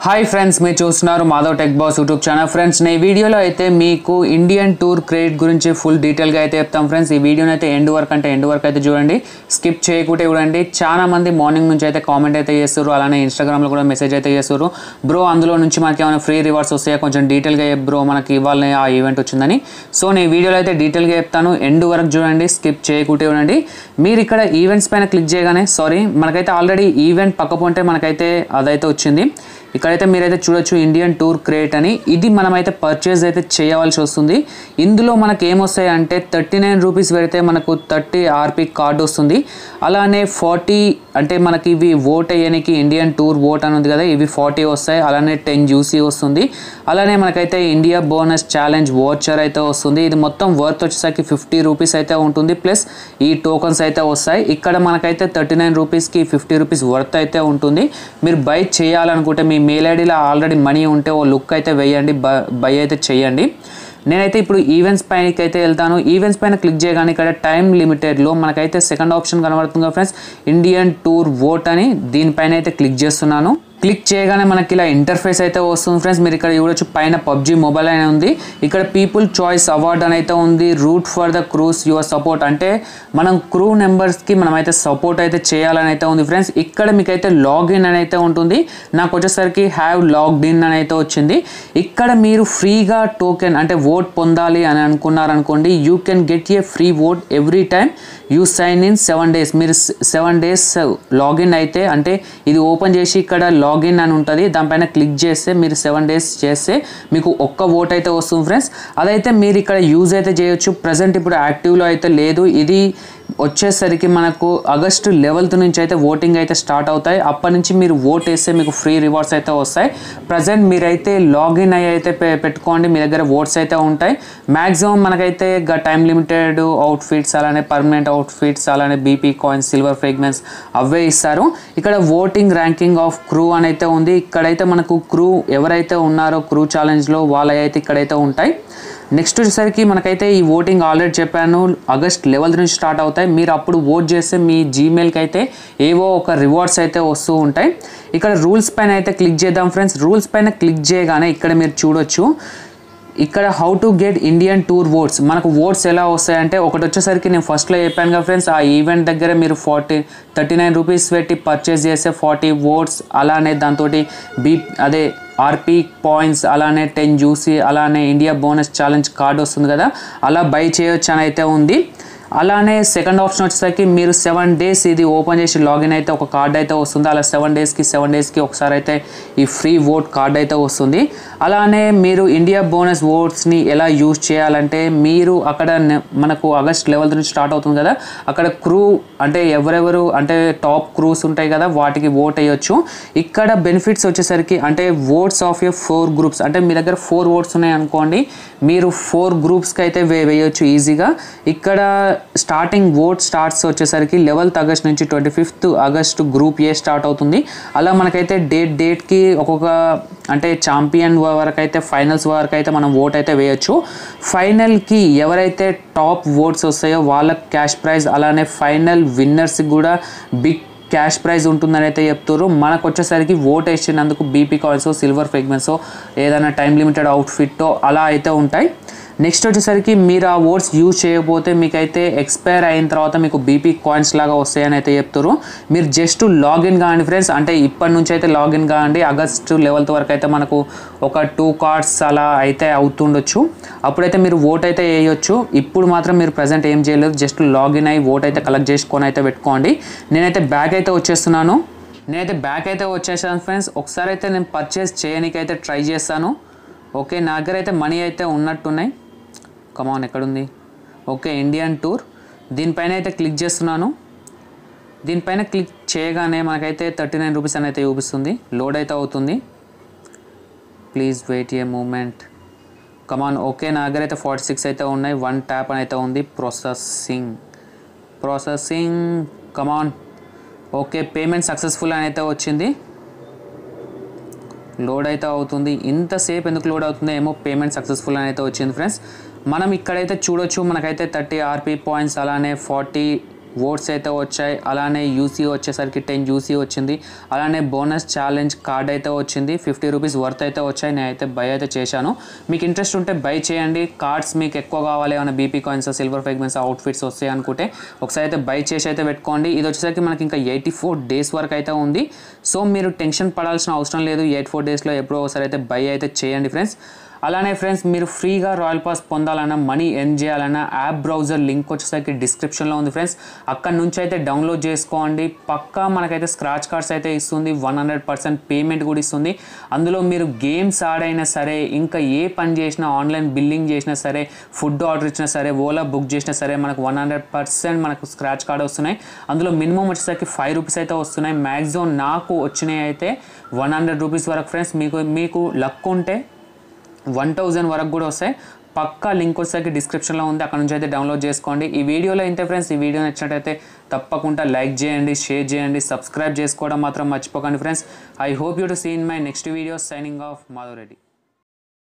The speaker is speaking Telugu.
హాయ్ ఫ్రెండ్స్ మీరు చూస్తున్నారు Madhav tech boss YouTube channel friends నేను ఈ వీడియోలో అయితే మీకు ఇండియన్ టూర్ క్రెడిట్ గురించి ఫుల్ డీటెయిల్గా అయితే చెప్తాం ఫ్రెండ్స్ ఈ వీడియోని అయితే ఎండ్ వరకు అంటే ఎండ్ వరకు అయితే చూడండి స్కిప్ చేయకుంటే చూడండి చాలా మంది మార్నింగ్ నుంచి అయితే కామెంట్ అయితే చేస్తారు అలానే ఇన్స్టాగ్రామ్లో కూడా మెసేజ్ అయితే చేస్తారు బ్రో అందులో నుంచి మనకి ఏమైనా ఫ్రీ రివార్డ్స్ వస్తాయా కొంచెం డీటెయిల్గా బ్రో మనకి ఇవ్వాలని ఆ ఈవెంట్ వచ్చిందని సో నేను ఈ వీడియోలో అయితే డీటెయిల్గా చెప్తాను ఎండ్ వరకు చూడండి స్కిప్ చేయకుంటే చూడండి మీరు ఇక్కడ ఈవెంట్స్ పైన క్లిక్ చేయగానే సారీ మనకైతే ఆల్రెడీ ఈవెంట్ పక్కపోతే మనకైతే అదైతే వచ్చింది ఇక్కడైతే మీరైతే చూడొచ్చు ఇండియన్ టూర్ క్రియేట్ అని ఇది మనమైతే పర్చేజ్ అయితే చేయవలసి వస్తుంది ఇందులో మనకి ఏమొస్తాయి అంటే థర్టీ నైన్ రూపీస్ పెడితే మనకు థర్టీ ఆర్పీ కార్డు వస్తుంది అలానే ఫార్టీ అంటే మనకి ఇవి ఓట్ అయ్యడానికి ఇండియన్ టూర్ ఓట్ అని ఉంది కదా ఇవి ఫార్టీ వస్తాయి అలానే టెన్ జ్యూసీ వస్తుంది అలానే మనకైతే ఇండియా బోనస్ ఛాలెంజ్ వాచర్ అయితే వస్తుంది ఇది మొత్తం వర్త్ వచ్చేసరికి ఫిఫ్టీ రూపీస్ అయితే ఉంటుంది ప్లస్ ఈ టోకన్స్ అయితే వస్తాయి ఇక్కడ మనకైతే థర్టీ నైన్ రూపీస్కి ఫిఫ్టీ రూపీస్ వర్త్ అయితే ఉంటుంది మీరు బై చేయాలనుకుంటే మీ మెయిల్ ఐడిలో ఆల్రెడీ మనీ ఉంటే ఓ లుక్ అయితే వేయండి బై అయితే చేయండి నేనైతే ఇప్పుడు ఈవెంట్స్ పైనకి అయితే వెళ్తాను ఈవెంట్స్ పైన క్లిక్ చేయగానే ఇక్కడ టైం లిమిటెడ్లో మనకైతే సెకండ్ ఆప్షన్ కనబడుతుంది కదా ఫ్రెండ్స్ ఇండియన్ టూర్ ఓట్ అని దీనిపైన అయితే క్లిక్ చేస్తున్నాను క్లిక్ చేయగానే మనకి ఇలా ఇంటర్ఫేస్ అయితే వస్తుంది ఫ్రెండ్స్ మీరు ఇక్కడ చూడొచ్చు పైన పబ్జీ మొబైల్ అని ఉంది ఇక్కడ పీపుల్ చాయిస్ అవార్డ్ అని అయితే ఉంది root for the crews your support అంటే మనం క్రూ నెంబర్స్కి మనం అయితే సపోర్ట్ అయితే చేయాలని అయితే ఉంది ఫ్రెండ్స్ ఇక్కడ మీకైతే లాగిన్ అని అయితే ఉంటుంది నాకు వచ్చేసరికి హ్యావ్ లాగ్డ్ ఇన్ అని అయితే వచ్చింది ఇక్కడ మీరు ఫ్రీగా టోకెన్ అంటే ఓట్ పొందాలి అని అనుకున్నారనుకోండి you can get a free vote every time you sign in seven days మీరు సెవెన్ డేస్ లాగిన్ అయితే అంటే ఇది ఓపెన్ చేసి ఇక్కడ లాగిన్ అని ఉంటుంది దానిపైన క్లిక్ చేస్తే మీరు సెవెన్ డేస్ చేస్తే మీకు ఒక్క ఓట్ అయితే వస్తుంది ఫ్రెండ్స్ అదైతే మీరు ఇక్కడ యూజ్ అయితే చేయొచ్చు ప్రజెంట్ ఇప్పుడు యాక్టివ్లో అయితే లేదు ఇది వచ్చేసరికి మనకు ఆగస్టు లెవెల్త్ నుంచి అయితే ఓటింగ్ అయితే స్టార్ట్ అవుతాయి అప్పటి నుంచి మీరు ఓట్ వేస్తే మీకు ఫ్రీ రివార్డ్స్ అయితే వస్తాయి ప్రజెంట్ మీరైతే లాగిన్ అయ్యి అయితే పె- పెట్టుకోండి మీ దగ్గర ఓట్స్ అయితే ఉంటాయి మ్యాక్సిమం మనకైతే టైం లిమిటెడ్ అవుట్ఫిట్స్ అలానే పర్మనెంట్ అవుట్ఫిట్స్ అలానే బీపీ కాయిన్స్ సిల్వర్ ఫ్రేగ్మెంట్స్ అవే ఇస్తారు ఇక్కడ ఓటింగ్ ర్యాంకింగ్ ఆఫ్ క్రూ అని అయితే ఉంది ఇక్కడైతే మనకు క్రూ ఎవరైతే ఉన్నారో క్రూ ఛాలెంజ్లో వాళ్ళైతే ఇక్కడైతే ఉంటాయి నెక్స్ట్ వచ్చేసరికి మనకైతే ఈ ఓటింగ్ ఆల్రెడీ చెప్పాను ఆగస్ట్ లెవెల్ నుంచి స్టార్ట్ అవుతాయి మీరు అప్పుడు ఓట్ చేస్తే మీ జీమెయిల్కి అయితే ఏవో ఒక రివార్డ్స్ అయితే వస్తూ ఉంటాయి ఇక్కడ రూల్స్ పైన అయితే క్లిక్ చేద్దాం ఫ్రెండ్స్ రూల్స్ పైన క్లిక్ చేయగానే ఇక్కడ మీరు చూడొచ్చు ఇక్కడ how to get Indian tour votes మనకు ఓట్స్ ఎలా వస్తాయంటే ఒకటి వచ్చేసరికి నేను ఫస్ట్లో చెప్పాను కదా ఫ్రెండ్స్ ఆ ఈవెంట్ దగ్గర మీరు ఫార్టీ థర్టీ నైన్ రూపీస్ పెట్టి పర్చేస్ చేస్తే ఫార్టీ ఓట్స్ అలానే దాంతో బీ అదే ఆర్పీ పాయింట్స్ అలానే టెన్ జ్యూసీ అలానే ఇండియా బోనస్ ఛాలెంజ్ కార్డ్ వస్తుంది కదా అలా బై చేయొచ్చు అని అయితే ఉంది అలానే సెకండ్ ఆప్షన్ వచ్చేసరికి మీరు సెవెన్ డేస్ ఇది ఓపెన్ చేసి లాగిన్ అయితే ఒక కార్డ్ అయితే వస్తుంది అలా సెవెన్ డేస్కి సెవెన్ డేస్కి ఒకసారి అయితే ఈ ఫ్రీ ఓట్ కార్డ్ అయితే వస్తుంది అలానే మీరు ఇండియా బోనస్ ఓట్స్ని ఎలా యూజ్ చేయాలంటే మీరు అక్కడ నె- మనకు ఆగస్ట్ లెవెల్ నుంచి స్టార్ట్ అవుతుంది కదా అక్కడ క్రూ అంటే ఎవరెవరు అంటే టాప్ క్రూస్ ఉంటాయి కదా వాటికి ఓట్ వేయొచ్చు ఇక్కడ బెనిఫిట్స్ వచ్చేసరికి అంటే votes of a four groups అంటే మీ దగ్గర ఫోర్ ఓట్స్ ఉన్నాయి అనుకోండి మీరు ఫోర్ గ్రూప్స్కి అయితే వే వేయొచ్చు ఈజీగా ఇక్కడ స్టార్టింగ్ ఓట్ స్టార్ట్స్ వచ్చేసరికి లెవెల్త్ ఆగస్ట్ నుంచి twenty fifth August group A start అవుతుంది అలా మనకైతే డేట్ డేట్కి ఒక్కొక్క అంటే ఛాంపియన్ వరకు అయితే ఫైనల్స్ వరకు అయితే మనం ఓట్ అయితే వేయొచ్చు ఫైనల్కి ఎవరైతే టాప్ ఓట్స్ వస్తాయో వాళ్ళకి క్యాష్ ప్రైజ్ అలానే ఫైనల్ విన్నర్స్కి కూడా బిగ్ క్యాష్ ప్రైజ్ ఉంటుందని అయితే చెప్తారు మనకు వచ్చేసరికి ఓట్ వేసినందుకు బీపీ కాయిన్స్ సిల్వర్ ఫ్రేగ్మెంట్స్ ఏదైనా టైం లిమిటెడ్ అవుట్ఫిట్ అలా అయితే ఉంటాయి నెక్స్ట్ వచ్చేసరికి మీరు ఆ ఓట్స్ యూజ్ చేయకపోతే మీకైతే ఎక్స్పైర్ అయిన తర్వాత మీకు బీపీ కాయిన్స్ లాగా వస్తాయని అయితే చెప్తారు మీరు జస్ట్ లాగిన్ కాండి ఫ్రెండ్స్ అంటే ఇప్పటి నుంచి అయితే లాగిన్ కాండి ఆగస్ట్ లెవెల్త్ వరకు అయితే మనకు ఒక టూ కార్డ్స్ అలా అయితే అవుతుండొచ్చు అప్పుడైతే మీరు ఓట్ అయితే వేయొచ్చు ఇప్పుడు మాత్రం మీరు ప్రజెంట్ ఏం చేయలేదు జస్ట్ లాగిన్ అయ్యి ఓట్ అయితే కలెక్ట్ చేసుకొని అయితే పెట్టుకోండి నేనైతే బ్యాక్ అయితే వచ్చేస్తున్నాను నేనైతే బ్యాక్ అయితే వచ్చేసాను ఫ్రెండ్స్ ఒకసారి అయితే నేను పర్చేస్ చేయడానికైతే ట్రై చేస్తాను ఓకే నా దగ్గర అయితే మనీ అయితే ఉన్నట్టున్నాయి కమాన్ ఎక్కడుంది ఓకే ఇండియన్ టూర్ దీనిపైన అయితే క్లిక్ చేస్తున్నాను దీనిపైన క్లిక్ చేయగానే మనకైతే థర్టీ నైన్ రూపీస్ అని అయితే చూపిస్తుంది లోడ్ అయితే అవుతుంది please wait a moment come on okay నా దగ్గర అయితే ఫార్టీ సిక్స్ అయితే ఉన్నాయి వన్ ట్యాప్ అని అయితే ఉంది processing processing come on okay payment successful అని అయితే వచ్చింది లోడ్ అయితే అవుతుంది ఇంతసేపు ఎందుకు లోడ్ అవుతుందో ఏమో పేమెంట్ సక్సెస్ఫుల్ అని అయితే వచ్చింది ఫ్రెండ్స్ మనం ఇక్కడైతే చూడొచ్చు మనకైతే థర్టీ ఆర్పీ పాయింట్స్ అలానే ఫార్టీ ఓట్స్ అయితే వచ్చాయి అలానే యూసీ వచ్చేసరికి టెన్ యూసీ వచ్చింది అలానే బోనస్ ఛాలెంజ్ కార్డ్ అయితే వచ్చింది ఫిఫ్టీ రూపీస్ వర్త్ అయితే వచ్చాయి నేనైతే బై అయితే చేశాను మీకు ఇంట్రెస్ట్ ఉంటే బై చేయండి కార్డ్స్ మీకు ఎక్కువ కావాలి ఏమైనా BP coins silver fragments outfits వస్తాయి అనుకుంటే ఒకసారి అయితే బై చేసి అయితే పెట్టుకోండి ఇది వచ్చేసరికి మనకి ఇంకా ఎయిటీ ఫోర్ డేస్ వరకు అయితే ఉంది సో మీరు టెన్షన్ పడాల్సిన అవసరం లేదు ఎయిట్ ఫోర్ డేస్లో ఎప్పుడో ఒకసారి అయితే బై అయితే చేయండి ఫ్రెండ్స్ అలానే ఫ్రెండ్స్ మీరు ఫ్రీగా రాయల్ పాస్ పొందాలన్నా మనీ ఎర్న్ చేయాలన్నా యాప్ బ్రౌజర్ లింక్ వచ్చేసరికి డిస్క్రిప్షన్లో ఉంది ఫ్రెండ్స్ అక్కడ నుంచి అయితే డౌన్లోడ్ చేసుకోండి పక్కా మనకైతే స్క్రాచ్ కార్డ్స్ అయితే ఇస్తుంది వన్ హండ్రెడ్ పర్సెంట్ పేమెంట్ కూడా ఇస్తుంది అందులో మీరు గేమ్స్ ఆడైనా సరే ఇంకా ఏ పని చేసినా ఆన్లైన్ బిల్లింగ్ చేసినా సరే ఫుడ్ ఆర్డర్ ఇచ్చినా సరే ఓలా బుక్ చేసినా సరే మనకు వన్ హండ్రెడ్ పర్సెంట్ మనకు స్క్రాచ్ కార్డ్ వస్తున్నాయి అందులో మినిమం వచ్చేసరికి ఫైవ్ రూపీస్ అయితే వస్తున్నాయి మ్యాక్సిమం నాకు వచ్చినాయి అయితే వన్ హండ్రెడ్ రూపీస్ వరకు ఫ్రెండ్స్ మీకు మీకు లక్ ఉంటే వన్ థౌజండ్ వరకు కూడా వస్తాయి పక్కా లింక్ వచ్చేసరికి డిస్క్రిప్షన్లో ఉంది అక్కడ నుంచి అయితే డౌన్లోడ్ చేసుకోండి ఈ వీడియోలో ఇంతే ఫ్రెండ్స్ ఈ వీడియో నచ్చినట్టయితే తప్పకుండా లైక్ చేయండి షేర్ చేయండి సబ్స్క్రైబ్ చేసుకోవడం మాత్రం మర్చిపోకండి friends I hope you to see in my next video signing off Madhav Reddy